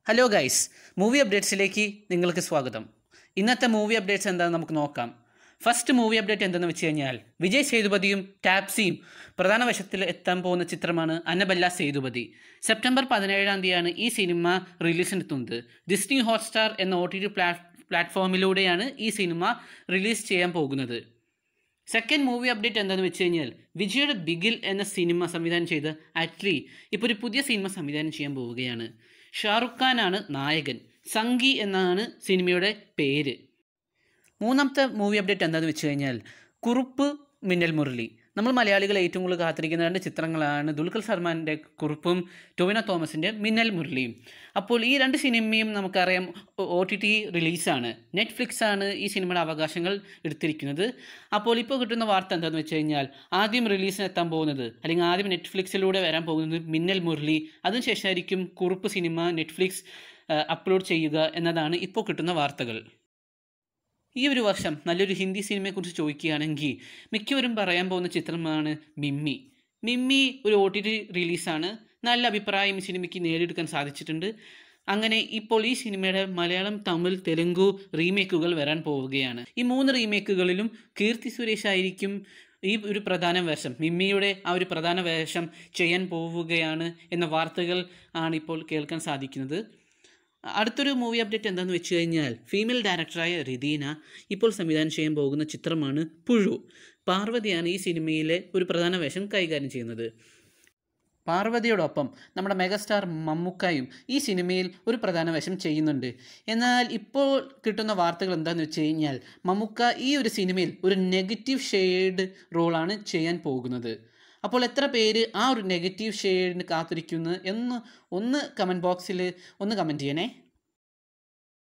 hello guys movie അപ്ഡേറ്റ്സിലേക്ക് നിങ്ങൾക്ക് സ്വാഗതം ഇന്നത്തെ മൂവി അപ്ഡേറ്റ്സ് എന്താണെന്ന് നമുക്ക് നോക്കാം ഫസ്റ്റ് മൂവി അപ്ഡേറ്റ് എന്തെന്ന് വെച്ച് കഴിഞ്ഞാൽ വിജയ് സേതുപതിയും ടാപ്സിയും പ്രധാന വശത്തിൽ എത്താൻ പോകുന്ന ചിത്രമാണ് അന്നബല്ല സേതുപതി സെപ്റ്റംബർ പതിനേഴാം തീയതിയാണ് ഈ സിനിമ റിലീസിനെത്തുന്നത് ഡിസ്നി ഹോട്ട്സ്റ്റാർ എന്ന ഒ ടി ടി പ്ലാറ്റ്ഫോമിലൂടെയാണ് ഈ സിനിമ റിലീസ് ചെയ്യാൻ പോകുന്നത് സെക്കൻഡ് മൂവി അപ്ഡേറ്റ് എന്താണെന്ന് വെച്ച് കഴിഞ്ഞാൽ വിജയുടെ ബിഗിൽ എന്ന സിനിമ സംവിധാനം ചെയ്ത് അറ്റ്ലി ഇപ്പോൾ ഒരു പുതിയ സിനിമ സംവിധാനം ചെയ്യാൻ പോവുകയാണ് ഷാറുഖ് ഖാനാണ് നായകൻ സംഗി എന്നാണ് സിനിമയുടെ പേര് മൂന്നാമത്തെ മൂവി അപ്ഡേറ്റ് എന്താണെന്ന് വെച്ച് കഴിഞ്ഞാൽ കുറുപ്പ് മിന്നൽ മുരളി നമ്മൾ മലയാളികൾ ഏറ്റവും കൂടുതൽ കാത്തിരിക്കുന്ന രണ്ട് ചിത്രങ്ങളാണ് ദുൽഖർ സൽമാൻ്റെ കുറുപ്പും ടൊവിനോ തോമസിൻ്റെ മിന്നൽ മുരളിയും അപ്പോൾ ഈ രണ്ട് സിനിമയും നമുക്കറിയാം ഒ ടി ടി റിലീസാണ് നെറ്റ്ഫ്ലിക്സ് ആണ് ഈ സിനിമയുടെ അവകാശങ്ങൾ എടുത്തിരിക്കുന്നത് അപ്പോൾ ഇപ്പോൾ കിട്ടുന്ന വാർത്ത എന്താണെന്ന് വെച്ച് കഴിഞ്ഞാൽ ആദ്യം റിലീസിന് എത്താൻ പോകുന്നത് അല്ലെങ്കിൽ ആദ്യം നെറ്റ്ഫ്ലിക്സിലൂടെ വരാൻ പോകുന്നത് മിന്നൽ മുരളി അതിനുശേഷമായിരിക്കും കുറുപ്പ് സിനിമ നെറ്റ്ഫ്ലിക്സ് അപ്ലോഡ് ചെയ്യുക എന്നതാണ് ഇപ്പോൾ കിട്ടുന്ന വാർത്തകൾ ഈ ഒരു വർഷം നല്ലൊരു ഹിന്ദി സിനിമയെക്കുറിച്ച് ചോദിക്കുകയാണെങ്കിൽ മിക്കവരും പറയാൻ പോകുന്ന ചിത്രമാണ് മിമ്മി മിമ്മി ഒരു ഒ ടി ടി റിലീസാണ് നല്ല അഭിപ്രായം ഈ സിനിമയ്ക്ക് നേടിയെടുക്കാൻ സാധിച്ചിട്ടുണ്ട് അങ്ങനെ ഇപ്പോൾ ഈ സിനിമയുടെ മലയാളം തമിഴ് തെലുങ്കു റീമേക്കുകൾ വരാൻ പോവുകയാണ് ഈ മൂന്ന് റീമേക്കുകളിലും കീർത്തി സുരേഷ് ആയിരിക്കും ഈ ഒരു പ്രധാന വേഷം മിമ്മിയുടെ ആ ഒരു പ്രധാന വേഷം ചെയ്യാൻ പോവുകയാണ് എന്ന വാർത്തകൾ ആണ് ഇപ്പോൾ കേൾക്കാൻ സാധിക്കുന്നത് അടുത്തൊരു മൂവി അപ്ഡേറ്റ് എന്താണെന്ന് വെച്ച് കഴിഞ്ഞാൽ ഫീമെയിൽ ഡയറക്ടറായ റിദീന ഇപ്പോൾ സംവിധാനം ചെയ്യാൻ പോകുന്ന ചിത്രമാണ് പുഴു പാർവതിയാണ് ഈ സിനിമയിലെ ഒരു പ്രധാന വേഷം കൈകാര്യം ചെയ്യുന്നത് പാർവതിയോടൊപ്പം നമ്മുടെ മെഗാസ്റ്റാർ മമ്മൂക്കായും ഈ സിനിമയിൽ ഒരു പ്രധാന വേഷം ചെയ്യുന്നുണ്ട് എന്നാൽ ഇപ്പോൾ കിട്ടുന്ന വാർത്തകൾ എന്താണെന്ന് വെച്ച് കഴിഞ്ഞാൽ മമ്മൂക്ക ഈ ഒരു സിനിമയിൽ ഒരു നെഗറ്റീവ് ഷെയ്ഡ് റോളാണ് ചെയ്യാൻ പോകുന്നത് അപ്പോൾ എത്ര പേര് ആ ഒരു നെഗറ്റീവ് ഷെയ്ഡിന് കാത്തിരിക്കുന്നു എന്ന് ഒന്ന് കമൻറ്റ് ബോക്സിൽ ഒന്ന് കമൻറ്റ് ചെയ്യണേ